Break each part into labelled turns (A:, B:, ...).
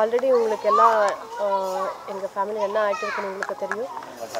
A: Already உங்களுக்கு எல்லாம் எங்கள் ஃபேமிலி என்ன ஆகிட்டு இருக்குன்னு உங்களுக்கு தெரியும்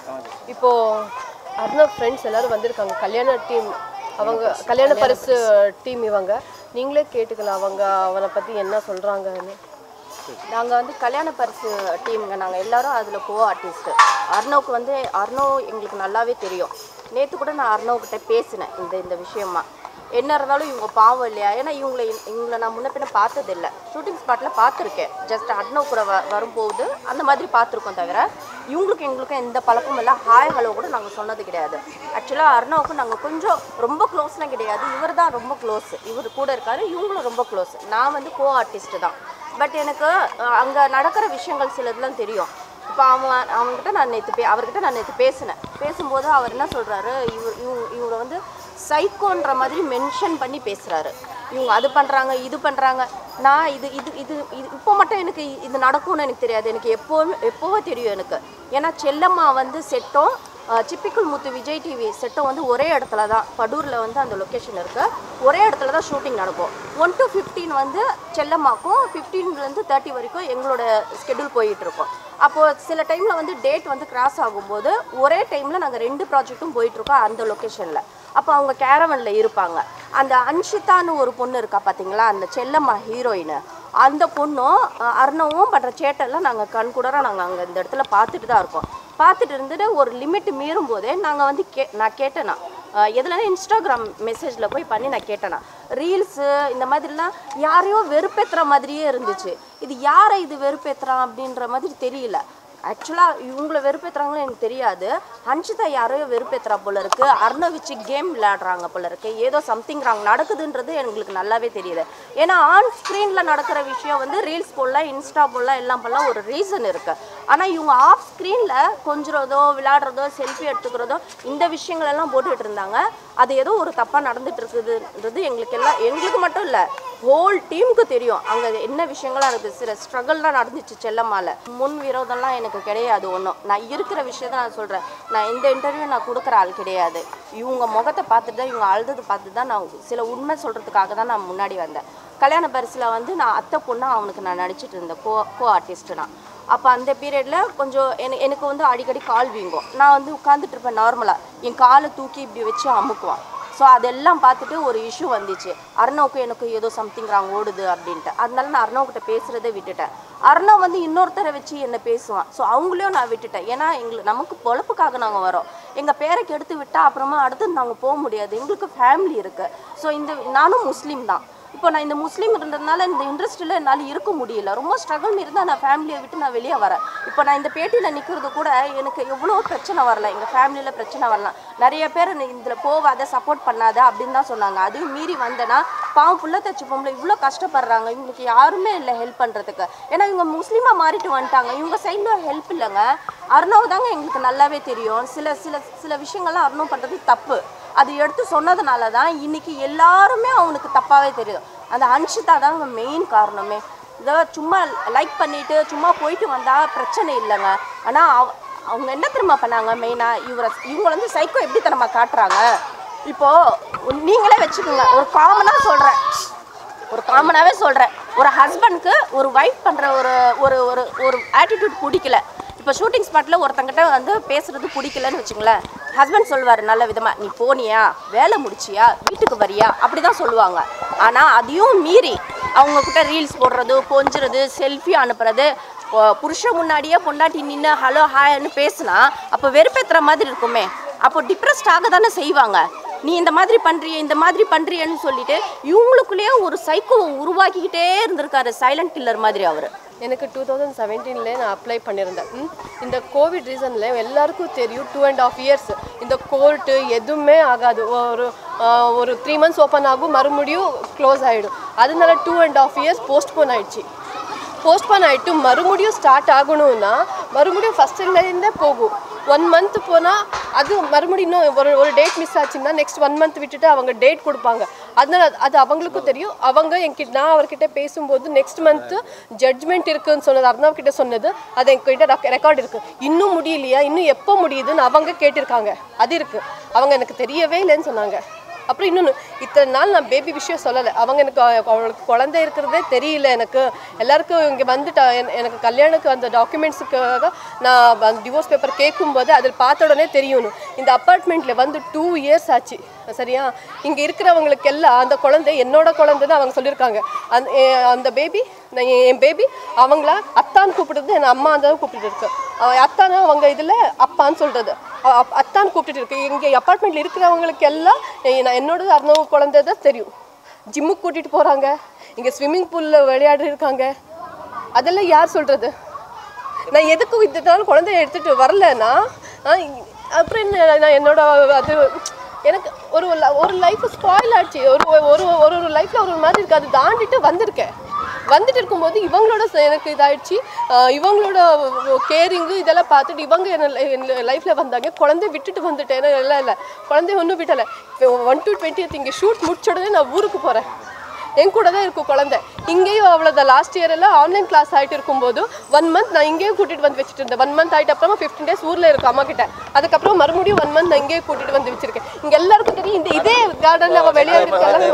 A: இப்போது அர்ணவ் ஃப்ரெண்ட்ஸ் எல்லாரும் வந்திருக்காங்க கல்யாண டீம் அவங்க கல்யாண பரிசு டீம் இவங்க நீங்களே கேட்டுக்கலாம் அவங்க அவனை பற்றி என்ன சொல்கிறாங்கன்னு
B: நாங்கள் வந்து கல்யாண பரிசு டீமுங்க நாங்கள் எல்லாரும் அதில் கோ ஆர்டிஸ்ட்டு அர்ணவுக்கு வந்து அர்ணவ் எங்களுக்கு நல்லாவே தெரியும் நேற்று கூட நான் அர்ணவ்கிட்ட பேசினேன் இந்த இந்த விஷயமா என்ன இருந்தாலும் இவங்க பாவம் இல்லையா ஏன்னா இவங்களை இவங்களை நான் முன்ன பின்ன பார்த்ததில்ல ஷூட்டிங் ஸ்பாட்டில் பார்த்துருக்கேன் ஜஸ்ட் அர்ணவ் கூட வ வரும்போது அந்த மாதிரி பார்த்துருக்கோம் தவிர இவங்களுக்கு எங்களுக்கும் எந்த பழக்கமும் இல்லை ஹாய் ஹலோ கூட நாங்கள் சொன்னது கிடையாது ஆக்சுவலாக அர்ணவுக்கு நாங்கள் கொஞ்சம் ரொம்ப க்ளோஸ்லாம் கிடையாது இவர் தான் ரொம்ப க்ளோஸ் இவர் கூட இருக்காரு இவங்களும் ரொம்ப க்ளோஸ் நான் வந்து கோ ஆர்டிஸ்ட் தான் பட் எனக்கு அங்கே நடக்கிற விஷயங்கள் சிலதுலாம் தெரியும் இப்போ அவன் அவங்ககிட்ட நான் நேற்று பே அவர்கிட்ட நான் நேற்று பேசினேன் பேசும்போது அவர் என்ன சொல்கிறாரு இவர் இவங்க இவரை வந்து சைக்கோன்ற மாதிரி மென்ஷன் பண்ணி பேசுகிறாரு இவங்க அது பண்ணுறாங்க இது பண்ணுறாங்க நான் இது இது இது இது இப்போ மட்டும் எனக்கு இது நடக்கும்னு எனக்கு தெரியாது எனக்கு எப்போவுமே எப்போவோ தெரியும் எனக்கு ஏன்னா செல்லம்மா வந்து செட்டும் சிப்பிக்குள் முத்து விஜய் டிவி செட்டும் வந்து ஒரே இடத்துல தான் படூரில் வந்து அந்த லொக்கேஷன் இருக்குது ஒரே இடத்துல தான் ஷூட்டிங் நடக்கும் ஒன் டு ஃபிஃப்டீன் வந்து செல்லம்மாக்கும் ஃபிஃப்டீன்லேருந்து தேர்ட்டி வரைக்கும் எங்களோட ஸ்கெடியூல் போயிட்டு இருக்கோம் அப்போது சில டைமில் வந்து டேட் வந்து கிராஸ் ஆகும்போது ஒரே டைமில் நாங்கள் ரெண்டு ப்ராஜெக்ட்டும் போயிட்டுருக்கோம் அந்த லொக்கேஷனில் அப்போ அவங்க கேரவனில் இருப்பாங்க அந்த அன்ஷிதான்னு ஒரு பொண்ணு இருக்கா பார்த்தீங்களா அந்த செல்லம்மா ஹீரோயின் அந்த பொண்ணும் அஹ், அர்ணவும் பண்ணுற சேட்டெல்லாம் நாங்கள் கண்கூடராக நாங்கள் அங்கே இந்த இடத்துல பார்த்துட்டு தான் இருக்கோம் பார்த்துட்டு இருந்துட்டு ஒரு லிமிட் மீறும் போதே நாங்கள் வந்து கே நான் கேட்டேனா எதுலனா இன்ஸ்டாகிராம் மெசேஜில் போய் பண்ணி நான் கேட்டேனா ரீல்ஸு இந்த மாதிரிலாம் யாரையோ வெறுப்பேற்றுற மாதிரியே இருந்துச்சு இது யாரை இது வெறுப்பேற்றுறான் அப்படின்ற மாதிரி தெரியல ஆக்சுவலாக இவங்கள வெறுப்பேற்றுறாங்களோ எனக்கு தெரியாது ஹன்ஷிதா யாரையோ வெறுப்பேற்றுறா போல இருக்கு அர்ணவ் வச்சு கேம் விளையாடுறாங்க போல இருக்கு ஏதோ சம்திங் ராங் நடக்குதுன்றது எங்களுக்கு நல்லாவே தெரியுது ஏன்னா ஆன் ஸ்க்ரீனில் நடக்கிற விஷயம் வந்து ரீல்ஸ் போடலாம் இன்ஸ்டா போடலாம் எல்லாம் பண்ணலாம் ஒரு ரீசன் இருக்கு ஆனால் இவங்க ஆஃப் ஸ்க்ரீனில் கொஞ்சிறதோ விளையாடுறதோ செல்ஃபி எடுத்துக்கிறதோ இந்த விஷயங்கள் எல்லாம் போட்டுக்கிட்டு இருந்தாங்க அது ஏதோ ஒரு தப்பாக நடந்துட்டு இருக்குதுன்றது எங்களுக்கு எல்லாம் எங்களுக்கு மட்டும் இல்லை ஹோல் டீமுக்கு தெரியும் அங்கே என்ன விஷயங்கள்லாம் இருக்குது சில ஸ்ட்ரகிள்லாம் நடந்துச்சு செல்லம்மால முன் விரோதம்லாம் எனக்கு கிடையாது ஒன்றும் நான் இருக்கிற விஷயத்த நான் சொல்கிறேன் நான் இந்த இன்டர்வியூ நான் கொடுக்குற ஆள் கிடையாது இவங்க முகத்தை பார்த்துட்டு தான் இவங்க அழுதது பார்த்து தான் நான் சில உண்மை சொல்கிறதுக்காக தான் நான் முன்னாடி வந்தேன் கல்யாண பரிசில் வந்து நான் அத்தை பொண்ணா அவனுக்கு நான் நடிச்சிட்டு இருந்தேன் கோ கோ ஆர்டிஸ்ட்டு நான் அப்போ அந்த பீரியடில் கொஞ்சம் எனக்கு எனக்கு வந்து அடிக்கடி கால் வீங்கும் நான் வந்து உட்காந்துட்டு இருப்பேன் நார்மலாக என் காலை தூக்கி இப்படி வச்சு அமுக்குவான் ஸோ அதெல்லாம் பார்த்துட்டு ஒரு இஷ்யூ வந்துச்சு அர்ணவுக்கு எனக்கு ஏதோ சம்திங் ராங் ஓடுது அப்படின்ட்டு அதனால நான் அர்ணவ்கிட்ட பேசுகிறதே விட்டுட்டேன் அர்ணவ் வந்து இன்னொருத்தரை வச்சு என்ன பேசுவான் ஸோ அவங்களையும் நான் விட்டுட்டேன் ஏன்னா எங்களுக்கு நமக்கு பொழப்புக்காக நாங்கள் வரோம் எங்கள் பேரை கெடுத்து விட்டால் அப்புறமா அடுத்து நாங்கள் போக முடியாது எங்களுக்கு ஃபேமிலி இருக்குது ஸோ இந்த நானும் முஸ்லீம் தான் இப்போ நான் இந்த முஸ்லீம் இருந்ததுனால இந்த இண்டஸ்ட்ரியில் என்னால் இருக்க முடியல ரொம்ப ஸ்ட்ரகிள் இருந்தால் நான் ஃபேமிலியை விட்டு நான் வெளியே வரேன் இப்போ நான் இந்த பேட்டியில் நிற்கிறது கூட எனக்கு எவ்வளோ பிரச்சனை வரல எங்கள் ஃபேமிலியில் பிரச்சனை வரலாம் நிறைய பேர் இதில் போவாத சப்போர்ட் பண்ணாத அப்படின்னு தான் சொன்னாங்க அதையும் மீறி வந்தேன்னா பாவம் புள்ள தச்சு பொம்பளை இவ்வளோ கஷ்டப்படுறாங்க இவங்களுக்கு யாருமே இல்லை ஹெல்ப் பண்ணுறதுக்கு ஏன்னா இவங்க முஸ்லீமாக மாறிட்டு வந்துட்டாங்க இவங்க சைடில் ஹெல்ப் இல்லைங்க அர்ணவ் தாங்க எங்களுக்கு நல்லாவே தெரியும் சில சில சில விஷயங்கள்லாம் அர்ணவ் பண்ணுறது தப்பு அது எடுத்து சொன்னதுனால தான் இன்னைக்கு எல்லாருமே அவனுக்கு தப்பாகவே தெரியுது அந்த அன்ஷிதா தாங்க மெயின் காரணமே இதை சும்மா லைக் பண்ணிட்டு சும்மா போயிட்டு வந்தால் பிரச்சனை இல்லைங்க ஆனால் அவ அவங்க என்ன தெரியுமா பண்ணாங்க மெயினாக இவரை இவங்க வந்து சைக்கோ எப்படி தெரியுமா காட்டுறாங்க இப்போது நீங்களே வச்சுக்கோங்க ஒரு காமனாக சொல்கிறேன் ஒரு காமனாகவே சொல்கிறேன் ஒரு ஹஸ்பண்ட்க்கு ஒரு ஒய்ஃப் பண்ணுற ஒரு ஒரு ஒரு ஒரு ஆட்டிடியூட் பிடிக்கல இப்போ ஷூட்டிங் ஸ்பாட்டில் ஒருத்தங்கிட்ட வந்து பேசுறது பிடிக்கலன்னு வச்சுங்களேன் ஹஸ்பண்ட் சொல்லுவார் நல்ல விதமாக நீ போனியா வேலை முடிச்சியா வீட்டுக்கு வரியா அப்படி தான் சொல்லுவாங்க ஆனால் அதையும் மீறி அவங்கக்கிட்ட ரீல்ஸ் போடுறது கொஞ்சுறது செல்ஃபி அனுப்புறது பொ- புருஷன் முன்னாடியே பொண்டாட்டி நின்று ஹலோ ஹாய்னு பேசுனா அப்போ வெறுப்பேற்றுற மாதிரி இருக்குமே அப்போ டிப்ரெஸ்ட் ஆக தானே செய்வாங்க நீ இந்த மாதிரி பண்றியே இந்த மாதிரி பண்றியன்னு சொல்லிட்டு இவங்களுக்குள்ளேயே ஒரு சைக்கோவை உருவாக்கிக்கிட்டே இருந்திருக்காரு சைலண்ட் கில்லர் மாதிரி அவர்
A: எனக்கு டூ தௌசண்ட் செவன்டீன்லேயே நான் அப்ளை பண்ணியிருந்தேன் ம். இந்த கோவிட் ரீசனில் எல்லாருக்கும் தெரியும் டூ அண்ட் ஆஃப் இயர்ஸ் இந்த கோர்ட்டு எதுவுமே ஆகாது ஒரு ஆஹ், ஒரு த்ரீ மந்த்ஸ் ஓப்பன் ஆகும் மறுபடியும் க்ளோஸ் ஆகிடும் அதனால two and half years postpone ஆயிடுச்சு போஸ்ட்போன் ஆகிட்டு மறுபடியும் ஸ்டார்ட் ஆகணும்னா மறுபடியும் ஃபஸ்ட்டுலேருந்தே போகும் ஒன் மந்த் போனால் அது மறுபடியும் இன்னும் ஒரு ஒரு டேட் மிஸ் ஆச்சுன்னா நெக்ஸ்ட் ஒன் மந்த் விட்டுட்டு அவங்க டேட் கொடுப்பாங்க அதனால அது- அது அவங்களுக்கும் தெரியும் அவங்க என்கிட்ட நான் அவர்கிட்ட பேசும்போது நெக்ஸ்ட் மந்த்து ஜட்ஜ்மெண்ட் இருக்குன்னு சொன்னது அர்ணவ் கிட்ட சொன்னது அது என்கிட்ட ரெக்கார்ட் இருக்கு இன்னும் முடியலையா இன்னும் எப்போ முடியுதுன்னு அவங்க கேட்டிருக்காங்க அது இருக்கு அவங்க எனக்கு தெரியவே இல்லைன்னு சொன்னாங்க அப்புறம் இன்னொன்று இத்தனை நாள் நான் பேபி விஷயம் சொல்லலை அவங்க எனக்கு அஹ், அவளுக்கு குழந்தை இருக்கிறதே தெரியல எனக்கு எல்லாருக்கும் இங்கே வந்துட்டு என- எனக்கு கல்யாணுக்கு அந்த டாக்குமெண்ட்ஸுக்காக நான் அந்த டிவோர்ஸ் பேப்பர் கேட்கும்போது அதில் பார்த்த உடனே தெரியணும் இந்த அப்பார்ட்மெண்ட்டில் வந்து டூ இயர்ஸ் ஆச்சு சரியா இங்கே இருக்கிறவங்களுக்கு எல்லாம் அந்த குழந்தை என்னோட குழந்தைன்னு அவங்க சொல்லியிருக்காங்க அந்த எ- அந்த பேபி நான் என் என் பேபி அவங்கள அத்தான்னு கூப்பிடுறது என் அம்மா தான் கூப்பிட்டு இருக்கு அவ- அத்தானா அவங்க இதில் அப்பான்னு சொல்கிறது அத்தான்னு கூப்பிட்டுட்டு இருக்கு இங்கே அப்பார்ட்மெண்ட்டில் இருக்கிறவங்களுக்கு எல்லாம் எ- நான் என்னோட அறுநூறு குழந்தை தான் தெரியும் ஜிம்முக்கு கூட்டிகிட்டு போகிறாங்க இங்கே ஸ்விம்மிங் பூலில் விளையாடி இருக்காங்க அதெல்லாம் யார் சொல்கிறது நான் எதுக்கும் இதனால குழந்தைய எடுத்துகிட்டு வரலன்னா ஆ, அப்புறம் என்ன நான் என்னோட அது எனக்கு ஒரு ல- ஒரு லைஃப் ஸ்பாயில் ஆச்சு ஒரு ஒரு ஒரு ஒரு லைஃப்பில் ஒரு மாதிரி இருக்குது அது தாண்டிட்டு வந்திருக்கேன் வந்துட்டு இருக்கும்போது இவங்களோட ச- எனக்கு இதாயிடுச்சு ஆஹ் இவங்களோட கேரிங்கு இதெல்லாம் பார்த்துட்டு இவங்க என்ன லைஃப்பில் வந்தாங்க குழந்தைய விட்டுட்டு வந்துட்டேன் ஏன்னா இல்லை இல்லை குழந்தைய ஒன்றும் விட்டலை ஒன் டு டுவெண்ட்டி இங்கே ஷூட் முடிச்ச உடனே நான் ஊருக்கு போகிறேன் என் கூட தான் இருக்கும் குழந்தை இங்கேயும் அவ்வளோதான் லாஸ்ட் இயர் எல்லாம் ஆன்லைன் கிளாஸ் ஆகிட்டு இருக்கும்போது ஒன் மந்த் நான் இங்கேயும் கூட்டிட்டு வந்து வச்சுட்டு இருந்தேன் ஒன் மந்த் ஆகிட்ட அப்புறமா ஃபிஃப்டீன் டேஸ் ஊரில் இருக்கும் அம்மா கிட்ட அதுக்கப்புறம் மறுபடியும் ஒன் மந்த் நான் இங்கேயே கூட்டிட்டு வந்து வச்சிருக்கேன் இங்க எல்லாருக்கும் தெரியும் இந்த இதே கார்டன்ல அவன் வெளியே இருக்காங்க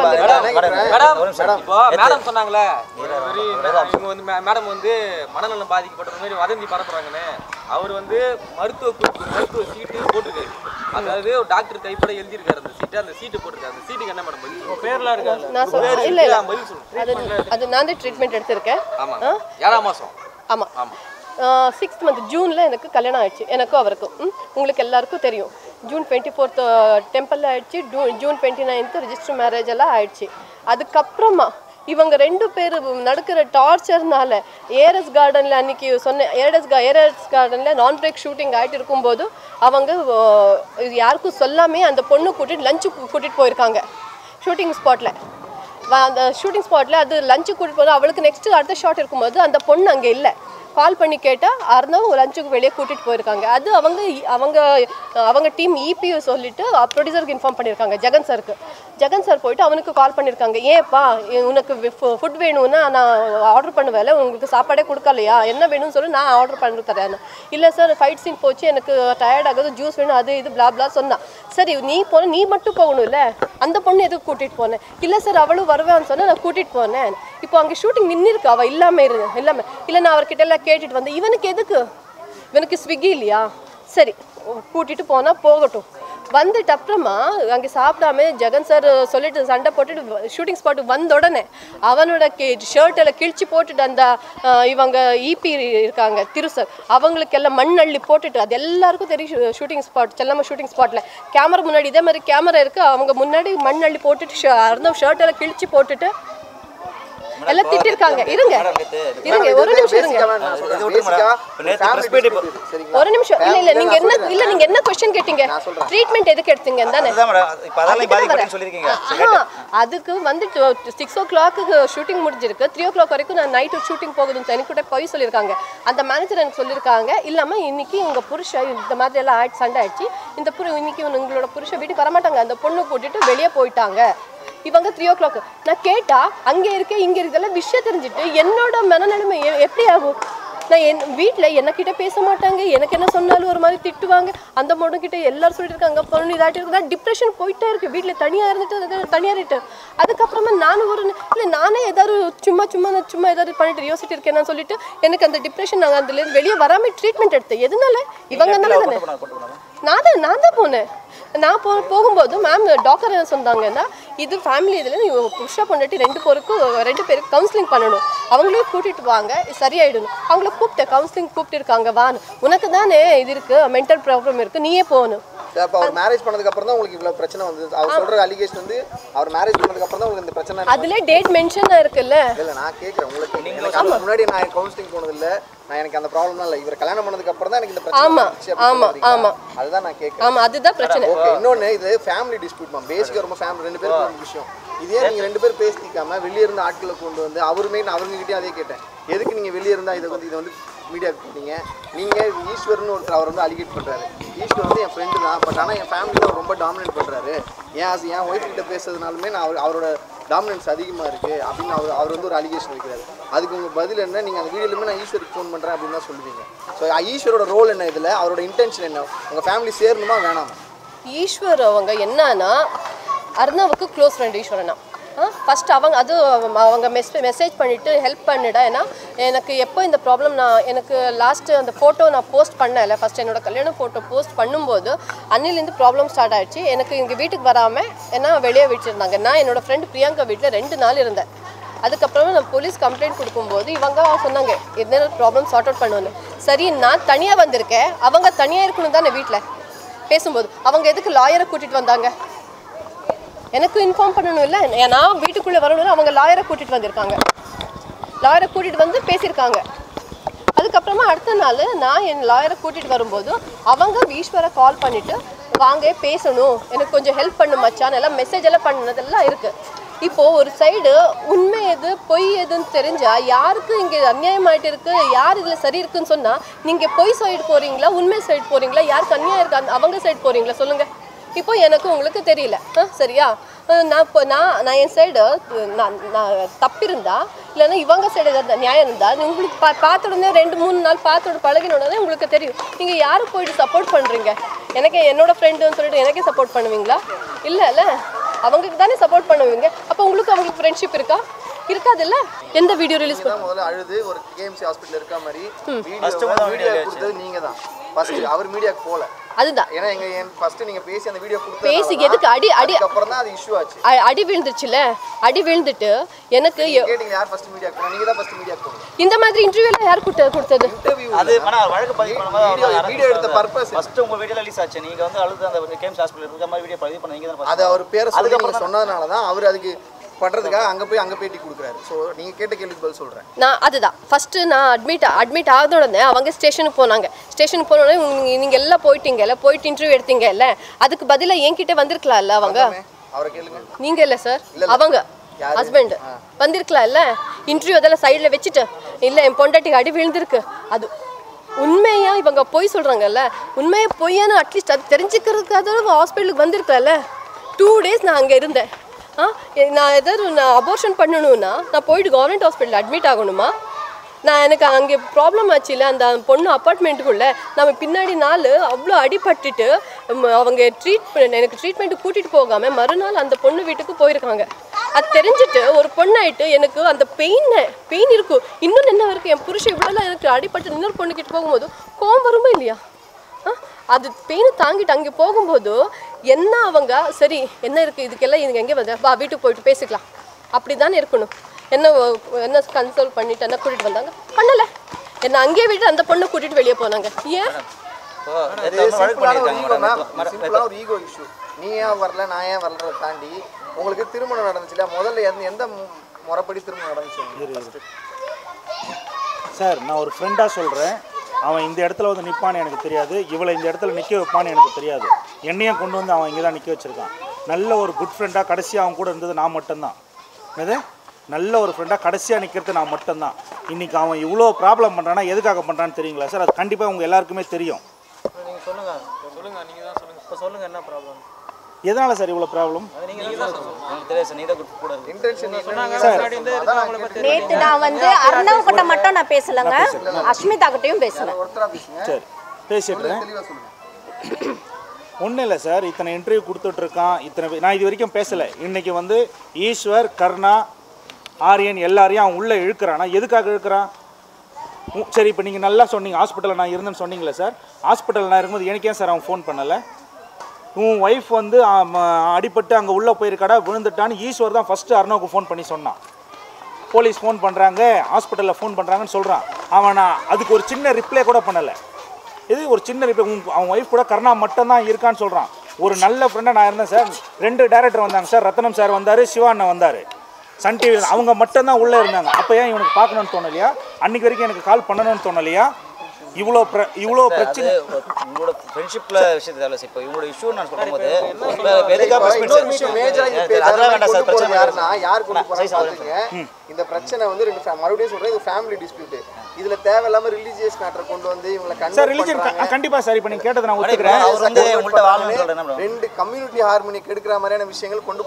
C: மேடம் இப்போ மேடம் சொன்னாங்களே ஒரு very இவங்க வந்து மே- மேடம் வந்து மனநலம் பாதிக்கப்பட்ட மாதிரி வதந்தி பரப்புறாங்கன்னு அவர் வந்து மருத்துவ குறிப்பு மருத்துவ சீட்டு போட்டிருக்காரு அதாவது ஒரு டாக்டர் கைப்பட எழுதியிருக்காரு அந்த சீட்டு அந்த சீட்டு போட்டிருக்காரு அந்த சீட்டுக்கு என்ன மேடம் பதில் பேர்லாம் இருக்காது
A: நான் சொல்றேன் இல்ல இல்ல
C: பதில் சொல்லுங்க
A: அது அது நான் தான் ட்ரீட்மெண்ட் எடுத்திருக்கேன்
C: ஆமா ஏழாம் மாசம்
A: ஆமா
C: ஆமா
A: சிக்ஸ்த் மந்த் ஜூனில் எனக்கு கல்யாணம் ஆயிடுச்சு எனக்கும் அவருக்கும் ம், உங்களுக்கு எல்லாருக்கும் தெரியும் ஜூன் டுவெண்ட்டி ஃபோர்த் டெம்பிளில் ஆயிடுச்சு ஜூ June twenty ninth register marriage எல்லாம் ஆயிடுச்சு அதுக்கப்புறமா இவங்க ரெண்டு பேர் நடக்கிற டார்ச்சர்னால ஏரஸ் கார்டனில் அன்னைக்கு சொன்னேன் ஏரஸ் கா ஏரஸ் கார்டனில் நான் பிரேக் ஷூட்டிங் ஆகிட்டு இருக்கும்போது அவங்க அஹ், இது யாருக்கும் சொல்லாமே அந்த பொண்ணு கூட்டிட்டு லஞ்சு கூட்டிகிட்டு போயிருக்காங்க ஷூட்டிங் ஸ்பாட்டில் அந்த ஷூட்டிங் ஸ்பாட்டில் அது லஞ்சு கூட்டிட்டு போது அவளுக்கு நெக்ஸ்ட் அடுத்த ஷாட் இருக்கும்போது அந்த பொண்ணு அங்கே இல்லை கால் பண்ணி கேட்டால் அருந்தாவும் லஞ்சுக்கு வெளியே கூட்டிகிட்டு போயிருக்காங்க அது அவங்க அவங்க அவங்க டீம் இபியூ சொல்லிட்டு ப்ரொடியூசருக்கு இன்ஃபார்ம் பண்ணியிருக்காங்க ஜெகன் சாருக்கு ஜெகன் சார் போயிட்டு அவனுக்கு கால் பண்ணியிருக்காங்க ஏன்ப்பா இ- உனக்கு ஃபுட் வேணும்னா நான் ஆர்டர் பண்ணுவேல உங்களுக்கு சாப்பாடே கொடுக்கலையா என்ன வேணும்னு சொல்லி நான் ஆர்டர் பண்ணி தரேன் இல்லை சார் ஃபைட் சீன் போச்சு எனக்கு டயர்ட் ஆகுது ஜூஸ் வேணும் அது இது blah blah சொன்னான் சரி நீ போன நீ மட்டும் போகணும்ல அந்த பொண்ணு எதுக்கு கூட்டிகிட்டு போனேன் இல்லை சார் அவளும் வருவேன்னு சொன்னா நான் கூட்டிகிட்டு போனேன் இப்போ அங்கே ஷூட்டிங் நின்று இருக்கு அவள் இல்லாமல் இரு இல்லாமல் இல்லை நான் அவர்கிட்ட எல்லாம் கேட்டுட்டு வந்தேன் இவனுக்கு எதுக்கு இவனுக்கு ஸ்விக்கி இல்லையா சரி கூட்டிகிட்டு போனால் போகட்டும் வந்துட்டு அப்புறமா அங்கே சாப்பிடாம ஜெகன் சார் சொல்லிட்டு சண்டை போட்டுட்டு ஷூட்டிங் ஸ்பாட்டுக்கு வந்த உடனே அவனோட கே ஷர்ட் எல்லாம் கிழிச்சு போட்டுட்டு அந்த அஹ், இவங்க இபி இருக்காங்க திரு சார் அவங்களுக்கு எல்லாம் மண் அள்ளி போட்டுட்டு அது எல்லாருக்கும் தெரியும் ஷூட்டிங் ஸ்பாட் செல்லம்மா ஷூட்டிங் ஸ்பாட்டில் கேமரா முன்னாடி இதே மாதிரி கேமரா இருக்குது அவங்க முன்னாடி மண் அள்ளி போட்டுட்டு ஷ- அந்த ஷர்ட் எல்லாம் கிழிச்சு போட்டுட்டு எல்லாம் திட்டிருக்காங்க இருங்க இருங்க ஒரு நிமிஷம் இருங்க ஒரு நிமிஷம் இல்ல இல்ல நீங்க என்ன இல்ல நீங்க என்ன கொஸ்டின் கேட்டீங்க ட்ரீட்மெண்ட் எதுக்கு எடுத்தீங்க தானே ஆஹா, அதுக்கு வந்து சிக்ஸ் ஓ கிளாக்கு ஷூட்டிங் முடிஞ்சிருக்கு த்ரீ ஓ கிளாக் வரைக்கும் நான் நைட்டு ஷூட்டிங் போகுதுன்னு எனக்கு கூட போய் சொல்லியிருக்காங்க அந்த மேனேஜர் எனக்கு சொல்லியிருக்காங்க இல்லாம இன்னைக்கு உங்க புருஷன் இந்த மாதிரி எல்லாம் ஆயிடுச்சு சண்டை ஆயிடுச்சு இந்த புரு இன்னைக்கு உங்களோட புருஷன் வீட்டுக்கு வரமாட்டாங்க அந்த பொண்ணு கூட்டிட்டு வெளியே போயிட்டாங்க இவங்க த்ரீ ஓ கிளாக் நான் கேட்டா அங்கே இருக்க இங்கே இருக்கெல்லாம் விஷயம் தெரிஞ்சுட்டு என்னோட மனநிலைமை எ- எப்படி ஆகும் நான் என் வீட்டில் என்னக்கிட்ட பேச மாட்டாங்க எனக்கு என்ன சொன்னாலும் ஒரு மாதிரி திட்டுவாங்க அந்த பொண்ணு கிட்ட எல்லாரும் சொல்லிட்டு இருக்காங்க பொண்ணு இதாட்டி இருக்கு நான் டிப்ரெஷன் போயிட்டே இருக்கு வீட்டில் தனியாக இருந்துட்டு அது தனியாக இருட்டு அதுக்கப்புறமா நானும் ஒரு இல்லை நானே ஏதாவது சும்மா சும்மா நான் சும்மா ஏதாவது பண்ணிட்டு யோசிச்சுட்டு இருக்கேன்னு சொல்லிட்டு எனக்கு அந்த டிப்ரெஷன் நாங்கள் அதுலேருந்து வெளியே வராமல் ட்ரீட்மெண்ட் எடுத்தேன் எதனால இவங்க தானே நான் தான் நான் தான் போனேன் நான் போ போகும்போது மேம் டாக்டர் என்ன சொன்னாங்கன்னா இது ஃபேமிலி இதில் நீ புருஷா பொண்டாட்டி ரெண்டு பேருக்கும் ரெண்டு பேருக்கு கவுன்சிலிங் பண்ணணும் அவங்களையும் கூட்டிட்டு வாங்க சரியாயிடணும் அவங்கள கூப்பிட்டேன் கவுன்சிலிங் கூப்பிட்டு இருக்காங்க வான்னு உனக்கு தானே இது இருக்கு மென்டல் ப்ராப்ளம் இருக்கு நீயே போகணும்
D: சரி, அப்ப அவர் மேரேஜ் பண்ணதுக்கு அப்புறம் தான் உங்களுக்கு இவ்வளவு பிரச்சனை வந்தது அவர் சொல்ற அலிகேஷன் வந்து அவர் மேரேஜ் பண்ணதுக்கு அப்புறம் தான் உங்களுக்கு இந்த பிரச்சனை
A: அதுல டேட் மென்ஷனாக இருக்குல்ல
D: இல்ல நான் கேக்குறேன் உங்களுக்கு எனக்கு அதுக்கு முன்னாடி நான் கவுன்சிலிங் போனது இல்ல நான் எனக்கு அந்த ப்ராப்ளம் இல்ல இவர் கல்யாணம் பண்ணதுக்கு அப்புறம் தான் எனக்கு இந்த பிரச்சனை
A: ஆமா,
D: வந்துச்சு அப்படின்னு
A: ஆமா,
D: சொல்றீங்க.
A: ஆமா.
D: அதுதான் நான் கேக்குறேன்
A: ஆமா அதுதான் பிரச்சனை
D: ஓகே இன்னொன்னு இது ஃபேமிலி டிஸ்பியூட் மேம் பேசிக்கா ரொம்ப ஃபேமிலி ரெண்டு பேருக்கு ஒரு விஷயம் இதே நீங்க ரெண்டு பேரும் பேசிக்காம வெளிய இருந்து ஆட்களை கொண்டு வந்து அவருமே நான் அவங்ககிட்டயும் அதே கேட்டேன் எதுக்கு நீங்க வெளிய இருந்தா இதை வந்து இதை வந்து மீடியாவுக்கு போட்டீங்க நீங்க ஈஸ்வர்னு ஒருத்தர் அவர் வந்து அலிகேட் பண்றாரு ஈஸ்வர் வந்து என் ஃப்ரெண்டு தான் பட் ஆனா என் ஃபேமிலியில் அவர் ரொம்ப டாமினேட் பண்றாரு ஏன் அது என் ஒய்ஃப் கிட்ட பேசுறதுனாலுமே நான் அவர் அவரோட டாமினன்ஸ் அதிகமாக இருக்குது அப்படின்னு அவர் அவர் வந்து ஒரு அலிகேஷன் வைக்கிறாரு அதுக்கு உங்கள் பதில் என்ன நீங்கள் அந்த வீடியோலுமே நான் ஈஸ்வருக்கு ஃபோன் பண்ணுறேன் அப்படின்னு தான் சொல்லுவீங்க ஸோ ஈஸ்வரோட ரோல் என்ன இதில் அவரோட இன்டென்ஷன் என்ன உங்கள் ஃபேமிலி சேரணுமா வேணாமா
A: ஈஸ்வர் அவங்க என்னன்னா அர்ணவுக்கு க்ளோஸ் ஃப்ரெண்ட் ஈஸ்வரனா ஃபர்ஸ்ட் அவங்க அது அவங்க மெஸ் மெசேஜ் பண்ணிவிட்டு ஹெல்ப் பண்ணிடா ஏன்னா எனக்கு எப்போ இந்த ப்ராப்ளம் நான் எனக்கு லாஸ்ட்டு அந்த ஃபோட்டோ நான் போஸ்ட் பண்ணல ஃபர்ஸ்ட் என்னோட கல்யாண ஃபோட்டோ போஸ்ட் பண்ணும்போது அன்னிலேருந்து ப்ராப்ளம் ஸ்டார்ட் ஆயிடுச்சு எனக்கு இங்கே வீட்டுக்கு வராமல் ஏன்னா வெளியே வச்சுருந்தாங்க நான் என்னோட ஃப்ரெண்ட் பிரியங்கா வீட்டில் ரெண்டு நாள் இருந்தேன் அதுக்கப்புறமா நான் போலீஸ் கம்ப்ளைண்ட் கொடுக்கும்போது இவங்க சொன்னாங்க என்ன ப்ராப்ளம் சார்ட் அவுட் பண்ணுவேன்னு சரி நான் தனியாக வந்திருக்கேன் அவங்க தனியாக இருக்கணும் தானே வீட்டில் பேசும்போது அவங்க எதுக்கு லாயரை கூட்டிகிட்டு வந்தாங்க எனக்கு இன்ஃபார்ம் பண்ணணும் இல்லை நான் வீட்டுக்குள்ளே வரணும்னு அவங்க லாயரை கூட்டிகிட்டு வந்திருக்காங்க லாயரை கூட்டிகிட்டு வந்து பேசியிருக்காங்க அதுக்கப்புறமா அடுத்த நாள் நான் என் லாயரை கூட்டிகிட்டு வரும்போது அவங்க ஈஸ்வரை கால் பண்ணிவிட்டு வாங்க பேசணும் எனக்கு கொஞ்சம் ஹெல்ப் பண்ணு மச்சான் எல்லாம் மெசேஜ் எல்லாம் பண்ணதெல்லாம் இருக்குது இப்போ ஒரு சைடு உண்மை எது பொய் எதுன்னு தெரிஞ்சா யாருக்கு இங்கே அநியாயமாயிட்டு இருக்கு யார் இதில் சரி இருக்குன்னு சொன்னா நீங்க பொய் சைடு போறீங்களா உண்மை சைடு போறீங்களா யாருக்கு அநியாயம் இருக்கு அந்த- அவங்க சைடு போறீங்களா சொல்லுங்க இப்போ எனக்கு உங்களுக்கு தெரியல ஆ, சரியா அஹ் நான் இப்போ நான் நான் என் சைடு நான் நான் தப்பிருந்தா இல்லைன்னா இவங்க சைடு ஏதாவது நியாயம் இருந்தா அது உங்களுக்கு பா பார்த்த உடனே ரெண்டு மூணு நாள் பார்த்த உடனே பழகின உடனே உங்களுக்கு தெரியும் நீங்கள் யாருக்கு போயிட்டு சப்போர்ட் பண்ணுறீங்க எனக்கு என்னோட ஃப்ரெண்டுன்னு சொல்லிட்டு எனக்கே சப்போர்ட் பண்ணுவீங்களா இல்லை இல்லை அவங்களுக்கு தானே சப்போர்ட் பண்ணுவீங்க அப்போ உங்களுக்கு அவங்களுக்கு ஃப்ரெண்ட்ஷிப் இருக்கா இருக்காதுல்ல எந்த வீடியோ ரிலீஸ்
D: நீங்க தான் முதல்ல அழுது ஒரு கேஎம்சி ஹாஸ்பிட்டல் இருக்க மாதிரி வீடியோ வீடியோ கொடுத்தது நீங்க தான் ஃபர்ஸ்ட் அவர் மீடியாக்கு போல
A: அதுதான்
D: ஏன்னா எங்க ஃபர்ஸ்ட் நீங்க பேசி அந்த வீடியோ கொடுத்து
A: பேசி எதுக்கு அடி அடி
D: அப்புறம் தான் அது இஷ்யூ ஆச்சு
A: அ- அடி விழுந்துருச்சுல அடி விழுந்துட்டு எனக்கு எ-
D: கேட்டீங்க யார் ஃபர்ஸ்ட் மீடியாக்கு போனா நீங்க தான் ஃபர்ஸ்ட் மீடியாக்கு போனீங்க
A: இந்த மாதிரி இன்டர்வியூலாம் யார் கொடுத்த கொடுத்தது
D: இன்டர்வியூ
E: அது வேணா வழக்கு பதிவு
D: வீடியோ
E: பண்ணும்போது
D: வீடியோ எடுத்த பர்பஸ்
E: ஃபர்ஸ்ட் உங்க வீடியோ ரிலீஸ் ஆச்சு நீங்க வந்து அழுது அந்த கேம்ஸ் ஹாஸ்பிட்டல் இருக்க மாதிரி வீடியோ பதிவு பண்ண நீங்க தான்
D: அது அவர் பேரை சொல்லி நீங்க
E: அதுக்கப்புறம்
D: சொன்னதுனால தான் அவர் அதுக்கு பண்றதுக்காக அங்க போய் அங்க பேட்டி கொடுக்குறாரு ஸோ நீங்க கேட்ட கேள்விக்கு பதில் சொல்றேன்
A: நான் அதுதான் ஃபஸ்ட்டு நான் அட்மிட் அட்மிட் ஆகுத உடனே அவங்க ஸ்டேஷனுக்கு போனாங்க ஸ்டேஷனுக்கு போன உடனே உங்க- நீங்க எல்லாம் போயிட்டீங்கல்ல போயிட்டு இன்டர்வியூ எடுத்தீங்கல்ல அதுக்கு பதிலாக என்கிட்ட வந்திருக்கலாம்ல அவங்க
D: அவரை கேளுங்க
A: நீங்க இல்ல சார் அவங்க ஹஸ்பண்ட் வந்திருக்கலாம் இல்ல இன்டர்வியூ அதெல்லாம் சைடில் வச்சுட்டு இல்ல என் பொண்டாட்டிக்கு அடி விழுந்திருக்கு அது உண்மையா இவங்க பொய் சொல்றாங்கல்ல உண்மையா பொய்யான்னு அட்லீஸ்ட் அது தெரிஞ்சுக்கிறதுக்காக ஹாஸ்பிட்டலுக்கு வந்திருக்கல டூ டேஸ் நான் அங்கே இருந்தேன் ஆ எ- நான் ஏதாவது நான் அபோர்ஷன் பண்ணணும்னா நான் போயிட்டு கவர்மெண்ட் ஹாஸ்பிட்டல் அட்மிட் ஆகணுமா நான் எனக்கு அங்கே ப்ராப்ளம் ஆச்சுல அந்த பொண்ணு அப்பார்ட்மெண்ட்டுக்குள்ளே நம்ம பின்னாடி நாள் அவ்வளோ அடிபட்டுட்டு ம், அவங்க ட்ரீட்மெண்ட் எனக்கு ட்ரீட்மெண்ட்டு கூட்டிகிட்டு போகாமல் மறுநாள் அந்த பொண்ணு வீட்டுக்கு போயிருக்காங்க அது தெரிஞ்சுட்டு ஒரு பொண்ணாயிட்டு எனக்கு அந்த பெயின் பெயின் இருக்கும் இன்னும் என்ன இருக்குது என் புருஷன் இவ்வளோலாம் எனக்கு அடிபட்டு இன்னொரு பொண்ணுக்கிட்ட போகும்போது கோவம் வருமா இல்லையா ஆ? அது பெயின் தாங்கிட்டு அங்கே போகும்போது என்ன அவங்க சரி என்ன இருக்குது இதுக்கெல்லாம் இதுங்க எங்கே வந்து வா வீட்டுக்கு போயிட்டு பேசிக்கலாம் அப்படி தானே இருக்கணும் என்ன ஒ- என்ன கன்சோல் பண்ணிட்டு என்ன கூட்டிகிட்டு வந்தாங்க பண்ணலை என்ன அங்கேயே விட்டு அந்த பொண்ணை கூட்டிகிட்டு வெளியே போனாங்க ஏன்
D: இது சிம்பிளான ஒரு ஈகோ மேம் சிம்பிளான ஒரு ஈகோ இஷ்யூ நீ ஏன் வரல நான் ஏன் வரலன்றதை தாண்டி உங்களுக்கு திருமணம் நடந்துச்சுல முதல்ல எந்த எந்த மு- முறைப்படி திருமணம் நடந்துச்சு உங்களுக்கு first?
F: சார் நான் ஒரு ஃப்ரெண்டாக சொல்கிறேன் அவன் இந்த இடத்துல வந்து நிற்பான்னு எனக்கு தெரியாது இவளை இந்த இடத்துல நிற்க வைப்பான்னு எனக்கு தெரியாது என்னையும் கொண்டு வந்து அவன் இங்கே தான் நிற்க வச்சுருக்கான் நல்ல ஒரு குட் ஃப்ரெண்டாக கடைசியாக அவன் கூட இருந்தது நான் மட்டும்தான் என்னது நல்ல ஒரு ஃப்ரெண்டாக கடைசியாக நிற்கிறது நான் மட்டும்தான் இன்றைக்கி அவன் இவ்வளோ ப்ராப்ளம் பண்ணுறான்னா எதுக்காக பண்ணுறான்னு தெரியுங்களா சார் அது கண்டிப்பாக உங்கள் எல்லாருக்குமே தெரியும்
C: நீங்க சொல்லுங்க சொல்லுங்க நீங்க தான் சொல்லுங்க இப்போ சொல்லுங்க என்ன ப்ராப்ளம்
F: எதனால் சார் இவ்வளோ ப்ராப்ளம்
C: நீங்க தான் சொல்லுங்க
E: எனக்கு தெரியாது சார் நீ தான் கூட இருக்கு
D: இன்டென்ஷன்
B: நேத்து நான் வந்து அர்ணவ் கிட்ட மட்டும் நான் பேசலங்க அஸ்மிதா கிட்டயும் பேசினேன்
D: ஒருத்தரா பேசுங்க
F: சரி பேசிடுறேன்
D: தெளிவா சொல்லுங்க
F: ஒன்றும் இல்லை சார் இத்தனை இன்டர்வியூ கொடுத்துட்ருக்கான் இத்தனை பே- நான் இது வரைக்கும் பேசலை இன்னைக்கு வந்து ஈஸ்வர் கர்ணா ஆரியன் எல்லாரையும் அவன் உள்ளே இழுக்கிறானா எதுக்காக இழுக்கிறான் உ- சரி இப்போ நீங்கள் நல்லா சொன்னீங்க ஹாஸ்பிட்டலில் நான் இருந்தேன்னு சொன்னீங்களே சார் ஹாஸ்பிட்டலில் நான் இருக்கும்போது எனக்கு ஏன் சார் அவன் ஃபோன் பண்ணலை உன் ஒய்ஃப் வந்து ஆம், அடிபட்டு அங்கே உள்ளே போயிருக்காடா விழுந்துட்டான்னு ஈஸ்வர் தான் ஃபஸ்ட்டு அர்ணவுக்கு ஃபோன் பண்ணி சொன்னான் போலீஸ் ஃபோன் பண்ணுறாங்க ஹாஸ்பிட்டலில் ஃபோன் பண்ணுறாங்கன்னு சொல்கிறான் அவன் நான் அதுக்கு ஒரு சின்ன ரிப்ளை கூட பண்ணலை இது ஒரு சின்ன ரிப்ளை உன் அவன் ஒய்ஃப் கூட கருணா மட்டும்தான் இருக்கான்னு சொல்கிறான் ஒரு நல்ல ஃப்ரெண்டாக நான் இருந்தேன் சார் ரெண்டு டேரக்டர் வந்தாங்க சார் ரத்னம் சார் வந்தார் சிவா அண்ணன் வந்தார் சன் டிவி அவங்க மட்டும்தான் உள்ளே இருந்தாங்க அப்போ ஏன் இவனுக்கு பார்க்கணும்னு தோணலையா அன்னைக்கு வரைக்கும் எனக்கு கால் பண்ணணும்னு தோணலையா இவ்வளோ பிர இவ்வளோ பிரச்சனை
E: அது உங்களோட ஃப்ரெண்ட்ஷிப்ல விஷயத்தை தேவை இப்போ இவங்களோட இஷ்யூ நான் சொல்லும்போது இப்போ எதுக்காக
D: இப்ப
E: press meet
D: இன்னொரு
E: சார்?
D: விஷயம் மேஜரா இங்க
E: அது- அதெல்லாம் வேண்டாம் சார்
D: கொண்டு போறது
E: பிரச்சனை
D: யாருன்னா யார் கொண்டு
E: நான்
D: போறாங்க
E: சரி, சார்,
D: பாத்துங்க இந்த பிரச்சனை வந்து ரெண்டு fa- மறுபடியும் சொல்றேன் இது ஃபேமிலி டிஸ்பியூட் இதுல தேவையில்லாம ரிலீஜியஸ் மேட்டர் கொண்டு வந்து இவங்களை
F: சார்
D: கன்வெர்ட்
F: ரிலிஜன்
D: பண்றாங்க
F: கண்டிப்பாக சார் இப்போ நீங்கள் கேட்டதை நான்
E: அவர்
F: ஒத்துக்கிறேன்
E: அவர் வந்து உங்கள்கிட்ட வாழணும்னு சொல்றேன் என்ன bro?
D: ரெண்டு கம்யூனிட்டி ஹார்மனி கெடுக்கிற மாதிரியான விஷயங்கள் கொண்டு போ-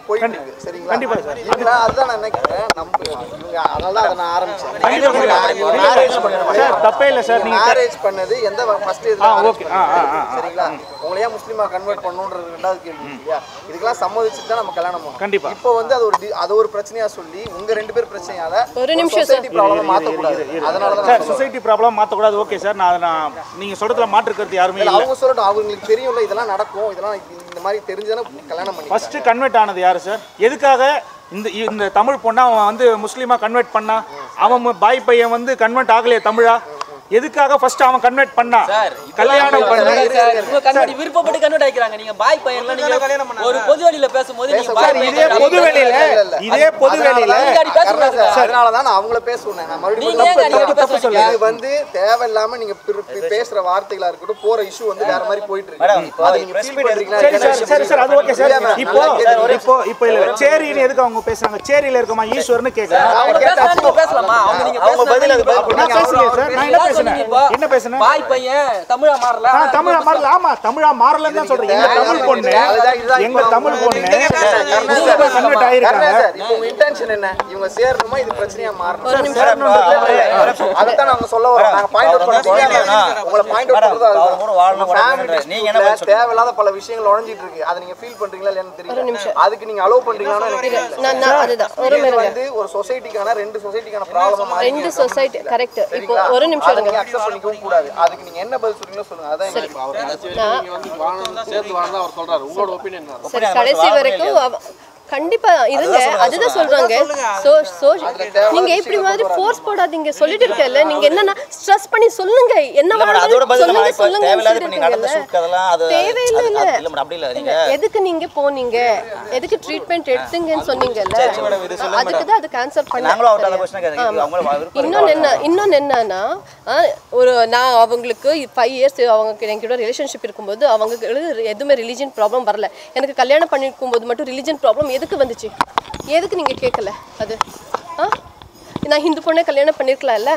D: போயிட்டு இருக்கு சரிங்களா
F: கண்டிப்பா சார்.
D: இதுல அதுதான் நான் நினைக்கிறேன் நம்ம இவங்க அதனால தான் அதை நான் ஆரம்பிச்சேன்
F: கண்டிப்பா சார்.
D: மேரேஜ் பண்ணது
F: சார் தப்பே இல்லை சார் நீங்கள்
D: மேரேஜ் பண்ணது எந்த ஃபர்ஸ்ட் இதுல
F: ஆ,
D: marriage
F: okay.
D: பண்ணீங்க?
F: ஆ, ஆ, ஆ, ஆ.
D: சரிங்களா உங்களை ஏன் முஸ்லீமா கன்வெர்ட் பண்ணணுன்றது ரெண்டாவது கேள்வி இல்லையா இதுக்கெல்லாம் சம்மதிச்சுட்டு தான் நம்ம கல்யாணம் பண்ணோம்
F: கண்டிப்பா.
D: இப்போ வந்து அது ஒரு டி- அது ஒரு பிரச்சனையா சொல்லி உங்க ரெண்டு பேர் பிரச்சனையால
A: ஒரு நிமிஷம்
D: சொசைட்டி ப்ராப்ளம் மாத்த கூடாது அதனால தான்
F: சார்
D: நான் சொல்றேன்.
F: சொசைட்டி ப்ராப்ளம் மாற்றக்கூடாது ஓகே சார் நான் அதை நான் நீங்கள் சொல்கிறதுல மாற்றுக்கிறது யாருமே
D: இல்ல,
F: இல்லை
D: அவங்க சொல்லட்டும் அவங்களுக்கு தெரியும்ல இதெல்லாம் நடக்கும் இதெல்லாம் இந்த- இந்த மாதிரி தெரிஞ்சதானே கல்யாணம் பண்ணி
F: ஃபஸ்ட்டு கன்வெர்ட் ஆனது யார் சார் எதுக்காக இந்த இந்த தமிழ் பொண்ணை அவன் வந்து முஸ்லீமாக கன்வெர்ட் பண்ணா அவன் மு- பாய் பையன் வந்து கன்வெர்ட் ஆகலையே தமிழா எதுக்காக ஃபர்ஸ்ட் அவன் கன்வெர்ட் பண்ணா கல்யாணம் பண்ணி
G: உங்க கன்வெர்ட் விருப்பப்பட்டு கன்வெர்ட் ஆயிக்கிறாங்க நீங்க பாய் பையன்ல நீங்க ஒரு பொது வழியில பேசும்போது நீங்க
F: சார்
G: பாய்
F: இதே
G: பையன்
F: பொது வெளியில இதே பொது வெளியில
G: அடிக்கடி பேசக்கூடாது சார்.
D: அதனால தான் நான் அவங்கள பேச சொன்னேன் நான் மறுபடியும்
G: நீங்க ஏன் அடிக்கடி
D: தப்பு
G: பேச
D: சொல்ல இது வந்து தேவையில்லாம நீங்க பிற- பி- பேசுற வார்த்தைகளா இருக்கட்டும் போற இஷ்யூ வந்து வேற மாதிரி போயிட்டு
E: மேடம்,
D: இருக்கு
E: இப்போ
D: அதை நீங்க
E: press
D: feel
E: meet
D: பண்றீங்களா?
F: சரி
D: என்ன
F: சார்
D: விஷயம்
F: சரி சார் அது ஓகே சார்
D: இல்லையா ma'am?
F: இப்போ
D: நல்லா கேளுங்க.
F: இப்போ இப்போ இல்ல சேரின்னு எதுக்கு அவங்க பேசுறாங்க சேரியில இருக்கமா ஈஸ்வர்னு கேட்கறாங்க
G: அவங்க பேசுறாங்க நீங்க பேசலாமா அவங்க நீங்க
E: அவங்க பதில் அது பதில்
F: நான் பேசலையே சார் நான் என்ன
G: யார்
F: பேசுனேன்
G: சொன்னீங்க இப்போ?
F: என்ன பேசுனேன்
G: பாய் பையன் தமிழா மாறல
F: ஆ தமிழா மாறல ஆமா தமிழா மாறலன்னு தான் சொல்றேன் எங்க தமிழ் பொண்ணு
D: அதுதான் இதுதான்
F: எங்க
D: இப்போ
F: தமிழ் பொண்ணு
D: கர்ணா
F: முஸ்லீமா
D: சார்,
F: கன்வெர்ட்
D: கர்ணா
F: ஆயிருக்காங்க
D: சார், இப்போ உங்க intention என்ன இவங்க சேரணுமா இது பிரச்சனையா மாறணும்
A: ஒரு நிமிஷம்
D: அதைத்தான் நாங்க சொல்ல வரோம் நாங்க பாயிண்ட் அவுட்
E: அவர்
D: பண்ணி
E: வந்து
D: உங்களை பாயிண்ட் அவுட்
E: மேடம்,
D: பண்றது
E: அவர் கூட வாழணும்,
D: உங்க family
E: வாழணும்ன்ற- நீங்க என்ன
D: dispute-ல
E: பதில் சொல்றீங்க?
D: தேவையில்லாத பல விஷயங்கள் உழைஞ்சிட்டு இருக்கு அதை நீங்க ஃபீல் பண்றீங்களா இல்லையான்னு தெரியல அதுக்கு நீங்க அலோவ் பண்றீங்களான்னு எனக்கு தெரியல
A: நான் நான் அதுதான் ஒரு
D: இது
A: மினிட்
D: வந்து ஒரு சொசைட்டிக்கான ரெண்டு சொசைட்டிக்கான ப்ராப்ளமா
A: ரெண்டு சொசைட்டி கரெக்ட் இப்போ ஒரு நிமிஷம் இருங்க
D: நீங்க அக்செப்ட் பண்ணிக்கவும் கூடாது அதுக்கு நீங்க என்ன பதில் சொல்றீங்களோ சொல்லுங்க அதான் எனக்கு
A: சரி கடைசி வரைக்கும் அவ- கண்டிப்பா இருங்க அதுதான் சொல்றாங்க சோ சோ நீங்க இப்படி மாதிரி ஃபோர்ஸ் போடாதீங்க சொல்லிட்டு இருக்கல நீங்க என்னன்னா ஸ்ட்ரெஸ் பண்ணி சொல்லுங்க என்ன
E: இல்ல மேடம், அதோட பதில்
A: சொல்லுங்க
E: நான் இப்ப
A: சொல்லுங்க
E: தேவையில்லாத இப்ப நீங்க நடந்த
A: சொல்லிட்டு
E: shoot அதெல்லாம் அது-
A: தேவையில்லை
E: அது-
A: இல்ல
E: அது- இல்ல மேடம், அப்படி இல்ல. நீங்க-
A: எதுக்கு நீங்க போனீங்க எதுக்கு ட்ரீட்மெண்ட் எடுத்தீங்கன்னு சொன்னீங்கல்ல
E: மேடம், இது சொல்லுங்க
A: அதுக்கு தான் அதுக்கு ஆன்சர்
E: நாங்களும் அவர்ட்ட அந்த
A: பண்ண
E: question கேட்கறோம். அவங்கள விருப்பம்
A: இன்னொன்று என்ன இன்னொன்று என்னன்னா ஆ, ஒரு நான் அவங்களுக்கு ஃபைவ் இயர்ஸ் அவங்க என்கிட்ட ரிலேஷன்ஷிப் இருக்கும்போது அவங்களுக்கு எதுவுமே ரிலீஜன் ப்ராப்ளம் வரல எனக்கு கல்யாணம் பண்ணிருக்கும் போது மட்டும் ரிலீஜன் ப்ராப்ளம் எதுக்கு வந்துச்சு எதுக்கு நீங்கள் கேட்கல அது ஆ நான் ஹிந்து பொண்ணை கல்யாணம் பண்ணியிருக்கலாம்ல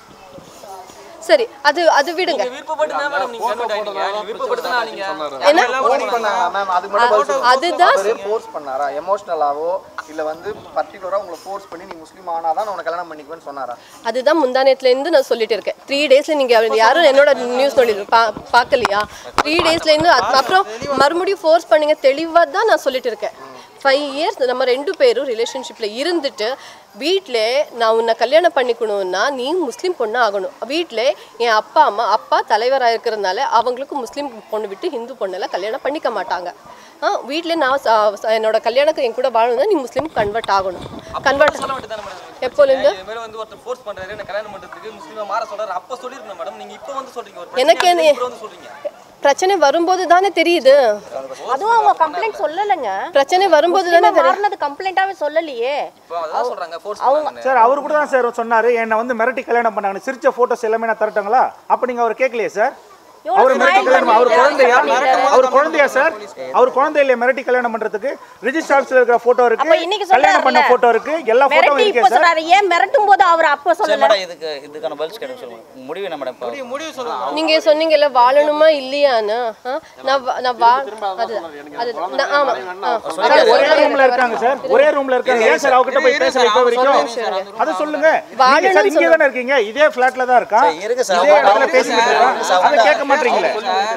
A: சரி அது அது விடுங்க
G: விருப்பப்பட்டு தான் மேடம் நீங்க கன்வெர்ட் ஆயிட்டீங்க நீங்க விருப்பப்பட்டு தான் நீங்க
A: என்ன
D: ஃபோர்ஸ் பண்ணாங்க மேம் அதுக்கு மட்டும் பதில் சொல்லுங்க.
A: அதுதான்
D: அவரு ஃபோர்ஸ் பண்ணாரா எமோஷனலாவோ இல்ல வந்து பர்டிகுலரா உங்களை ஃபோர்ஸ் பண்ணி நீ முஸ்லீம் ஆனாதான் நான் உன்னை கல்யாணம் பண்ணிக்குவேன்னு சொன்னாரா
A: அதுதான் முந்தானத்துலேருந்து நான் சொல்லிட்டு இருக்கேன் த்ரீ டேஸில் நீங்கள் யாரும் என்னோட நியூஸ் நோடி பா பார்க்கலையா த்ரீ டேஸ்லேருந்து அப்புறம் மறுபடியும் ஃபோர்ஸ் பண்ணுங்க தெளிவாக தான் நான் சொல்லிட்டு இருக்கேன் ஃபைவ் இயர்ஸ் நம்ம ரெண்டு பேரும் ரிலேஷன்ஷிப்பில் இருந்துட்டு வீட்டில் நான் உன்னை கல்யாணம் பண்ணிக்கணும்னா நீ முஸ்லீம் பொண்ணு ஆகணும் வீட்டில் என் அப்பா அம்மா அப்பா தலைவராக இருக்கிறதுனால அவங்களுக்கு முஸ்லீம் பொண்ணு விட்டு ஹிந்து பொண்ணெல்லாம் கல்யாணம் பண்ணிக்க மாட்டாங்க ஆ வீட்டில் நான் ச- ச- என்னோட கல்யாணத்துக்கு என் கூட வாழணும்னா நீ முஸ்லீம் கன்வெர்ட் ஆகணும் கன்வெர்ட்
G: சொல்ல வேண்டியதானே மேடம்
A: எப்போலேருந்து
G: இது மாதிரி வந்து ஒருத்தர் ஃபோர்ஸ் பண்றாரு என்ன கல்யாணம் பண்றதுக்கு முஸ்லீமா மாற சொல்றாரு அப்ப சொல்லிருக்கணும் மேடம் நீங்க இப்போ வந்து சொல்றீங்க ஒரு
A: எனக்கு
G: பிரச்சனை
A: என்ன-
G: இப்போ வந்து சொல்றீங்க
A: பிரச்சனை வரும்போது தானே தெரியுது
B: அதுவும் அவங்க கம்ப்ளைண்ட் சொல்லலைங்க
A: பிரச்சனை வரும்போது தானே
B: முஸ்லீமா
A: தெரியும்
B: மாறினது கம்ப்ளைண்டாவே சொல்லலையே
G: இப்போ அதான் சொல்றாங்க ஃபோர்ஸ் பண்ணாங்கன்னு
F: சார் அவர் கூட தான் சார் சொன்னாரு என்னை வந்து மிரட்டி கல்யாணம் பண்ணாங்கன்னு சிரிச்ச போட்டோஸ் எல்லாமே நான் தரட்டுங்களா அப்ப நீங்க அவர் கேட்கலையே சார் அவர் மிரட்டி கல்யாணம் அவர் குழந்தையா அவர் குழந்தையா சார் அவர் குழந்தை இல்லையா மிரட்டி கல்யாணம் பண்றதுக்கு ரிஜிஸ்டர் ஆஃபீஸ்ல இருக்கிற போட்டோ
B: அப்ப
F: இருக்கு
B: இன்னைக்கு
F: கல்யாணம் பண்ண
B: சொல்றாருல்ல.
F: போட்டோ இருக்கு எல்லா போட்டோவும்
B: மிரட்டி
F: இருக்கே
B: இப்ப
F: சார்
B: சொல்றாரு ஏன் மிரட்டும் போது அவர் அப்ப
E: சரி
B: சொல்லல
E: மேடம் இதுக்கு இதுக்கான பதில் கேட்க சொல்லுங்க முடிவு என்ன மேடம் இப்போ
A: நீங்க சொன்னீங்கல்ல வாழணுமா இல்லையான்னு ஆ? நான் வா- நான் வா அது அது நான் ஆமா ஆ. அதான்
F: ஒரே ரூம்ல இருக்காங்க சார் ஒரே ரூம்ல இருக்காங்க ஏன் சார் அவகிட்ட போய் பேச வைக்க வரைக்கும் அதை சொல்லுங்க நீங்க சார் இங்கே தானே இருக்கீங்க இதே ஃபிளாட்ல தான் இருக்கா
E: சரி, இருங்க சார்.
F: இதே இடத்துல
E: அவங்க
F: பேசிக்கிட்டு இருக்கோம் அதை கேட்க மாட்டீங்களே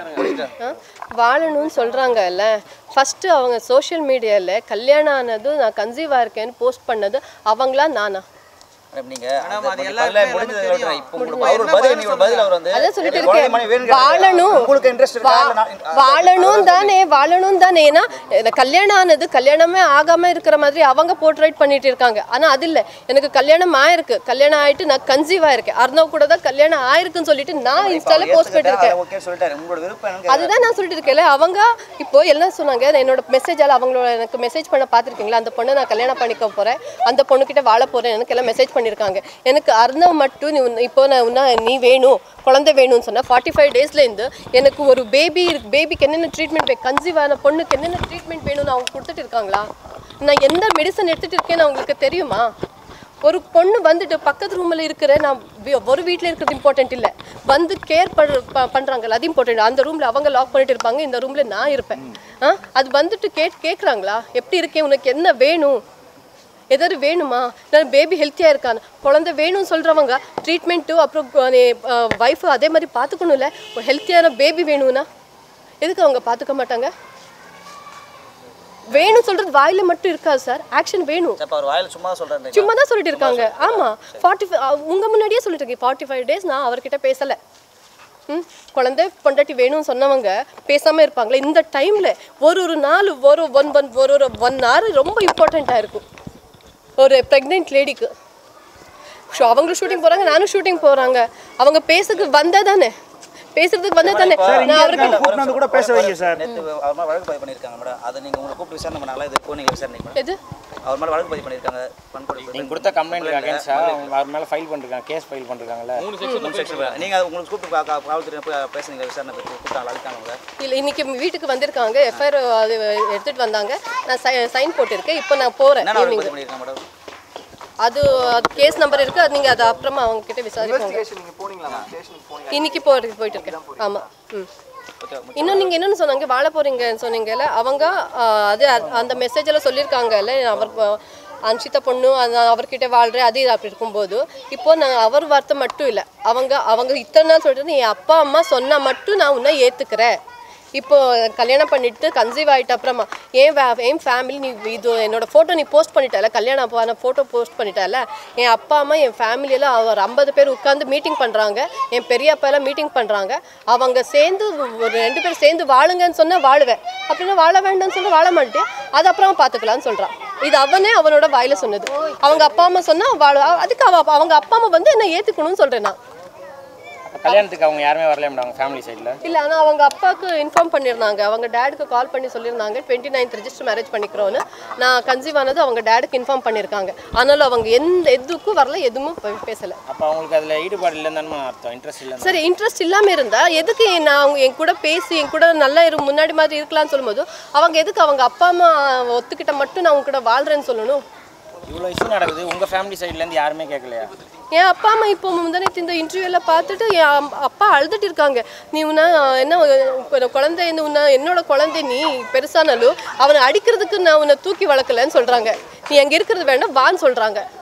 A: ஆ? வாழணும்னு சொல்றாங்கல்ல ஃபர்ஸ்ட் அவங்க சோஷியல் மீடியால கல்யாணம் ஆனதும் நான் கன்சீவா இருக்கேன்னு போஸ்ட் பண்ணது அவங்களா நானா
E: மேடம் நீங்க அந்த பதில முடிஞ்சதை விட்டுறேன். இப்போ உங்களுக்கு அவர் ஒரு பதில் நீ ஒரு பதில் அவர் வந்து
A: அதான் சொல்லிட்டு
E: குழந்தை
A: இருக்கேன்
E: மணி வேணும்னு
A: வாழணும்
E: உங்களுக்கு இன்ட்ரெஸ்ட் இருக்கா
A: வா-
E: இல்ல நான்-
A: வாழணும் தானே வாழணும் தானே ஏன்னா இந்த கல்யாணம் ஆனது கல்யாணமே ஆகாம இருக்கிற மாதிரி அவங்க போர்ட்ரைட் பண்ணிட்டு இருக்காங்க ஆனா அது இல்ல எனக்கு கல்யாணம் ஆயிருக்கு கல்யாணம் ஆயிட்டு நான் கன்சீவ் ஆயிருக்கேன் அர்ணவ் கூட தான் கல்யாணம் ஆயிருக்குன்னு சொல்லிட்டு நான் இன்ஸ்டால போஸ்ட் பண்ணிருக்கேன்
E: ஓகே சொல்லிட்டாரு உங்களோட விருப்பம் என்னன்னு
A: அதுதான் நான் சொல்லிட்டு இருக்கேன்ல அவங்க இப்போ எல்லாம் சொன்னாங்க நான் என்னோட மெசேஜால அவங்களோட எனக்கு மெசேஜ் பண்ண பார்த்துருக்கீங்களா அந்த பொண்ணை நான் கல்யாணம் பண்ணிக்க போறேன் அந்த பொண்ணுகிட்ட வாழ போறேன் எனக்கு எல்லாம் மெசேஜ் பண்ணியிருக்காங்க எனக்கு அர்ணவ் மட்டும் நீ உன்னை- இப்போ நான் உன்னை நீ வேணும் குழந்தை வேணும்னு சொன்னா ஃபார்ட்டி ஃபைவ் டேஸ்லேருந்து எனக்கு ஒரு பேபி இருக்கு பேபிக்கு என்னென்ன ட்ரீட்மெண்ட் கன்சீவ் ஆன பொண்ணுக்கு என்னென்ன ட்ரீட்மெண்ட் வேணும்னு அவங்க கொடுத்துட்டு இருக்காங்களா நான் எந்த மெடிசன் எடுத்துட்டு இருக்கேன்னு அவங்களுக்கு தெரியுமா ஒரு பொண்ணு வந்துட்டு பக்கத்து ரூமில் இருக்கிற நான் வி- ஒரு வீட்டில் இருக்கிறது இம்பார்ட்டன்ட் இல்லை வந்து கேர் பண்றாங்கல்ல அது இம்பார்ட்டன்ட் அந்த ரூமில் அவங்க லாக் பண்ணிட்டு இருப்பாங்க இந்த ரூமில் நான் இருப்பேன் ஆ அது வந்துட்டு கேட் கேட்குறாங்களா எப்படி இருக்கேன் உனக்கு என்ன வேணும் ஏதாவது வேணுமா இல்லை பேபி ஹெல்த்தியாக இருக்கான்னு குழந்தை வேணும்னு சொல்கிறவங்க ட்ரீட்மெண்ட்டு அப்புறம் ஒய்ஃபு அதே மாதிரி பார்த்துக்கணும்ல ஒரு ஹெல்த்தியான பேபி வேணும்னா எதுக்கு அவங்க பார்த்துக்க மாட்டாங்க வேணும் சொல்கிறது வாயில் மட்டும் இருக்காது சார் ஆக்ஷன் வேணும்
E: அப்போ அவர் வாயில் சும்மா சொல்கிறாரு
A: சும்மா தான் சொல்லிட்டு இருக்காங்க ஆமாம் ஃபார்ட்டி உங்க முன்னாடியே சொல்லிட்டு இருக்கேன் ஃபார்ட்டி ஃபைவ் டேஸ் நான் அவர்கிட்ட பேசலை ம் குழந்தை பொண்டாட்டி வேணும்னு சொன்னவங்க பேசாமல் இருப்பாங்களே இந்த டைமில் ஒரு ஒரு நாள் ஒரு ஒன் ஒன் ஒரு ஒரு ஒன் ஹவர் ரொம்ப இம்பார்ட்டண்ட்டாக இருக்கும் ஒரு ப்ரெக்னென்ட் லேடிக்கு ஷோ அவங்களும் ஷூட்டிங் போகிறாங்க நானும் ஷூட்டிங் போகிறாங்க அவங்க பேசுறதுக்கு வந்தா தானே பேசுறதுக்கு வந்தா தானே நான் அவருக்கு
F: கூப்பிட்டு வந்து கூட பேச வைங்க சார்
E: நேற்று அவர் மேலே வழக்கு பதிவு பண்ணியிருக்காங்க மேடம் அதை நீங்கள் உங்களை கூப்பிட்டு விசாரணை பண்ணாங்களா இது இப்போ நீங்கள் விசாரணை மேடம்
A: எது
E: அவர் மேலே வழக்கு பதிவு பண்ணியிருக்காங்க பண்பொழி
H: நீங்கள் கொடுத்த கம்ப்ளைண்ட் அகேன்ஸ்டா அவர் மேலே ஃபைல் பண்ணிருக்காங்க கேஸ் ஃபைல் பண்ணிருக்காங்கல்ல
E: மூணு செக்ஷன் நீங்கள் உங்களுக்கு கூப்பிட்டு கா- கா- காவல்துறை போய் பேசுனீங்க விசாரணை பற்றி கூப்பிட்டாங்க அழைத்தாங்க அவங்க
A: இல்லை இன்னைக்கு வீட்டுக்கு வந்திருக்காங்க எஃப்ஐஆர் அது எடுத்துட்டு வந்தாங்க நான் சைன் போட்டிருக்கேன் இப்போ நான் போகிறேன்
E: என்னென்ன வழக்கு
A: ஈவினிங்
E: பதிவு பண்ணியிருக்காங்க மேடம்
A: அது அது கேஸ் நம்பர் இருக்கு அது நீங்க அது அப்புறமா அவங்க கிட்ட விசாரிப்போங்க
D: இன்வெஸ்டிகேஷன் நீங்க போனீங்களா ஸ்டேஷனுக்கு போனீங்க
A: இன்னைக்கு போயிட்டு போயிட்டு இருக்கேன் ஆமா ம் இன்னும் நீங்க என்னன்னு சொன்னாங்க வாழ போறீங்கன்னு சொன்னீங்கல்ல அவங்க ஆ, அது அ- அந்த மெசேஜில் சொல்லியிருக்காங்கல்ல அவர் ப- அன்ஷிதா பொண்ணு அந்த அவர்கிட்ட வாழ்றேன் அது இது அப்படி இருக்கும்போது இப்போ நான் அவர் வார்த்தை மட்டும் இல்லை அவங்க அவங்க இத்தனை நாள் சொல்றது என் அப்பா அம்மா சொன்னா மட்டும் நான் உன்னை ஏத்துக்கிறேன் இப்போ கல்யாணம் பண்ணிட்டு கன்சீவ் ஆயிட்ட அப்புறமா என் வே- என் ஃபேமிலி நீ இது என்னோட ஃபோட்டோ நீ போஸ்ட் பண்ணிட்டல கல்யாணம் ஆன ஃபோட்டோ போஸ்ட் பண்ணிட்டல என் அப்பா அம்மா என் ஃபேமிலியெல்லாம் அவர் ஐம்பது பேர் உட்காந்து மீட்டிங் பண்ணுறாங்க என் பெரிய அப்பா எல்லாம் மீட்டிங் பண்ணுறாங்க அவங்க சேர்ந்து ஒரு ரெண்டு பேர் சேர்ந்து வாழுங்கன்னு சொன்னால் வாழுவேன் அப்படின்னா வாழ வேண்டாம்னு சொல்லி வாழ மாட்டேன் அது அப்புறமா பார்த்துக்கலாம்னு சொல்கிறான் இது அவனே அவனோட வாயில சொன்னது அவங்க அப்பா அம்மா சொன்னா வாழ அதுக்கு அவ அவங்க அப்பா அம்மா வந்து என்ன ஏற்றுக்கணும்னு சொல்கிறேன் நான்
H: அப்ப கல்யாணத்துக்கு அவங்க யாருமே வரல மேடம் அவங்க ஃபேமிலி சைடில்
A: இல்ல ஆனா அவங்க அப்பாவுக்கு இன்ஃபார்ம் பண்ணியிருந்தாங்க அவங்க டேடுக்கு கால் பண்ணி சொல்லியிருந்தாங்க டுவெண்ட்டி நைன்த் ரெஜிஸ்டர் மேரேஜ் பண்ணிக்கிறோன்னு நான் கன்சீவ் ஆனது அவங்க டேடுக்கு இன்ஃபார்ம் பண்ணியிருக்காங்க ஆனாலும் அவங்க எந்த எதுக்கும் வரல எதுவும் பே- பேசல
H: அப்போ அவங்களுக்கு அதில் ஈடுபாடு இல்லைன்னு அர்த்தம் இன்ட்ரெஸ்ட் இல்லை
A: சரி இன்ட்ரெஸ்ட் இல்லாம இருந்தா எதுக்கு நான் அவங்க என் கூட பேசி என் கூட நல்லா இரு முன்னாடி மாதிரி இருக்கலாம்னு சொல்லும்போது அவங்க எதுக்கு அவங்க அப்பா அம்மா ஒத்துக்கிட்ட மட்டும் நான் அவங்க கூட வாழ்றேன்னு சொல்லணும்
H: இவ்வளோ இஷ்யூ நடக்குது உங்கள் ஃபேமிலி சைட்லேருந்து யாருமே கேட்கலையா
A: என் அப்பா அம்மா இப்போ முந்தானத்து இந்த இன்டர்வியூவில் பார்த்துட்டு என் அம்- அப்பா அழுதுட்டு இருக்காங்க நீ உன்ன என்ன உன் குழந்தை இந்த உன்ன என்னோட குழந்தை நீ பெருசானாலும் அவனை அடிக்கிறதுக்கு நான் உன்னை தூக்கி வளர்க்கலன்னு சொல்கிறாங்க நீ அங்கே இருக்கிறது வேண்டாம் வான்னு சொல்கிறாங்க